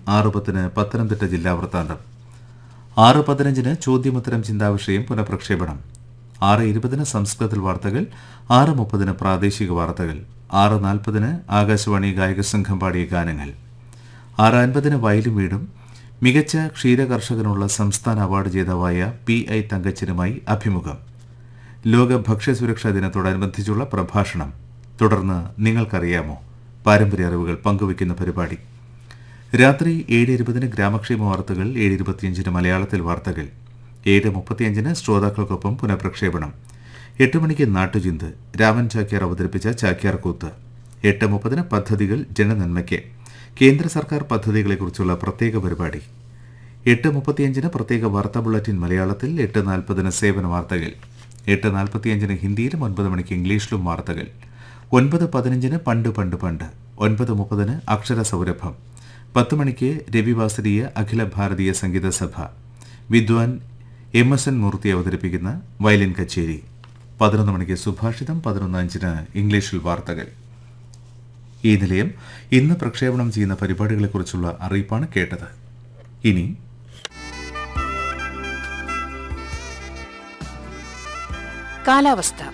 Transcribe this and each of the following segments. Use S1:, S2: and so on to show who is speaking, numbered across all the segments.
S1: ആറ് പത്തിന് പത്തനംതിട്ട ജില്ലാ വൃത്താന്തം ആറ് പതിനഞ്ചിന് ചോദ്യമുത്തരം ചിന്താവിഷയം പുനഃപ്രക്ഷേപണം ആറ് ഇരുപതിന് സംസ്കൃതത്തിൽ വാർത്തകൾ ആറ് മുപ്പതിന് പ്രാദേശിക വാർത്തകൾ ആറ് നാൽപ്പതിന് ആകാശവാണി ഗായക സംഘം പാടിയ ഗാനങ്ങൾ ആറ് അൻപതിന് വയലും വീടും മികച്ച ക്ഷീരകർഷകനുള്ള സംസ്ഥാന അവാർഡ് ജേതാവായ പി ഐ തങ്കച്ചനുമായി അഭിമുഖം ലോക ഭക്ഷ്യസുരക്ഷാ ദിനത്തോടനുബന്ധിച്ചുള്ള പ്രഭാഷണം തുടർന്ന് നിങ്ങൾക്കറിയാമോ പാരമ്പര്യ അറിവുകൾ പങ്കുവയ്ക്കുന്ന പരിപാടി രാത്രി ഏഴ് ഇരുപതിന് ഗ്രാമക്ഷേമ വാർത്തകൾ ഏഴ് ഇരുപത്തിയഞ്ചിന് മലയാളത്തിൽ വാർത്തകൾ ഏഴ് മുപ്പത്തിയഞ്ചിന് ശ്രോതാക്കൾക്കൊപ്പം പുനഃപ്രക്ഷേപണം എട്ട് മണിക്ക് നാട്ടുചിന്ത് രാമൻ ചാക്യാർ അവതരിപ്പിച്ച ചാക്യാർ കൂത്ത് എട്ട് മുപ്പതിന് പദ്ധതികൾ ജനനന്മയ്ക്ക് കേന്ദ്ര സർക്കാർ പദ്ധതികളെക്കുറിച്ചുള്ള പ്രത്യേക പരിപാടി എട്ട് മുപ്പത്തിയഞ്ചിന് പ്രത്യേക വാർത്താ ബുള്ളറ്റിൻ മലയാളത്തിൽ എട്ട് നാൽപ്പതിന് സേവന വാർത്തകൾ എട്ട് നാൽപ്പത്തിയഞ്ചിന് ഹിന്ദിയിലും ഒൻപത് മണിക്ക് ഇംഗ്ലീഷിലും വാർത്തകൾ ഒൻപത് പതിനഞ്ചിന് പണ്ട് പണ്ട് പണ്ട് ഒൻപത് മുപ്പതിന് അക്ഷര സൗരഭം പത്ത് മണിക്ക് രവിവാസരീയ അഖില ഭാരതീയ സംഗീത സഭ വിദ്വാൻ എം എസ് എൻ മൂർത്തി അവതരിപ്പിക്കുന്ന വയലിൻ കച്ചേരി പതിനൊന്ന് മണിക്ക് സുഭാഷിതം പതിനൊന്ന് അഞ്ചിന് ഇംഗ്ലീഷിൽ വാർത്തകൾ ഈ നിലയം ഇന്ന് പ്രക്ഷേപണം ചെയ്യുന്ന പരിപാടികളെക്കുറിച്ചുള്ള അറിയിപ്പാണ് കേട്ടത് ഇനി
S2: കാലാവസ്ഥ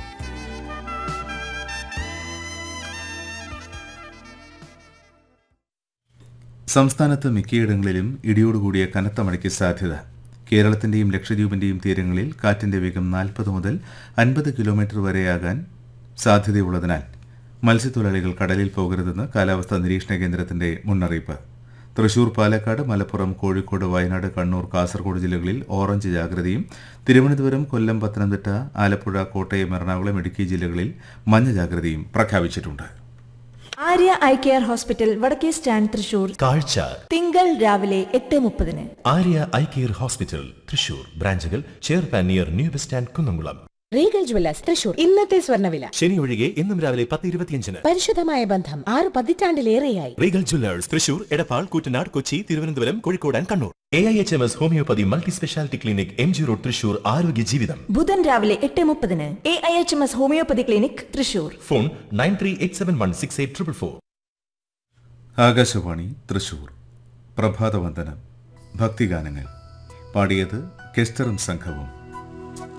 S1: സംസ്ഥാനത്ത് മിക്കയിടങ്ങളിലും ഇടിയോടുകൂടിയ കനത്ത മഴയ്ക്ക് സാധ്യത കേരളത്തിന്റെയും ലക്ഷദ്വീപിന്റെയും തീരങ്ങളിൽ കാറ്റിന്റെ വേഗം നാൽപ്പത് മുതൽ അൻപത് കിലോമീറ്റർ വരെയാകാൻ സാധ്യതയുള്ളതിനാൽ മത്സ്യത്തൊഴിലാളികൾ കടലിൽ പോകരുതെന്ന് കാലാവസ്ഥാ നിരീക്ഷണ കേന്ദ്രത്തിന്റെ മുന്നറിയിപ്പ് തൃശൂർ പാലക്കാട് മലപ്പുറം കോഴിക്കോട് വയനാട് കണ്ണൂർ കാസർഗോഡ് ജില്ലകളിൽ ഓറഞ്ച് ജാഗ്രതയും തിരുവനന്തപുരം കൊല്ലം പത്തനംതിട്ട ആലപ്പുഴ കോട്ടയം എറണാകുളം ഇടുക്കി ജില്ലകളിൽ മഞ്ഞ ജാഗ്രതയും പ്രഖ്യാപിച്ചിട്ടുണ്ട്
S3: ആര്യ ഐ കെയർ ഹോസ്പിറ്റൽ വടക്കേ സ്റ്റാൻഡ് തൃശൂർ
S4: കാഴ്ച
S3: തിങ്കൾ രാവിലെ എട്ട് മുപ്പതിന്
S4: Arya eye care hospital Thrissur ബ്രാഞ്ചുകൾ ചെയർപാൻ near new bus stand Kunnamkulam
S5: Regal Jewellers Thrissur ഇന്നത്തെ സ്വർണ്ണവില
S4: ശനി ഒഴികെ ഇന്നും രാവിലെ പത്ത് ഇരുപത്തിയഞ്ചിന്
S5: പരിശുദ്ധമായ ബന്ധം ആറ് പതിറ്റാണ്ടിലേറെയായി
S4: Regal Jewellers Thrissur Edappal Koottanad Kochi Thiruvananthapuram Kozhikode and Kannur A I H M S homoeopathy multi speciality clinic M G road Thrissur ആരോഗ്യ ജീവിതം
S3: ബുധൻ രാവിലെ എട്ട് മുപ്പതിന് A I H M S homoeopathy clinic Thrissur
S4: phone nine three eight seven one six eight triple four
S1: Akashvani Thrissur പ്രഭാതവന്ദനം ഭക്തിഗാനങ്ങൾ പാടിയത് കെസ്റ്ററും സംഘവും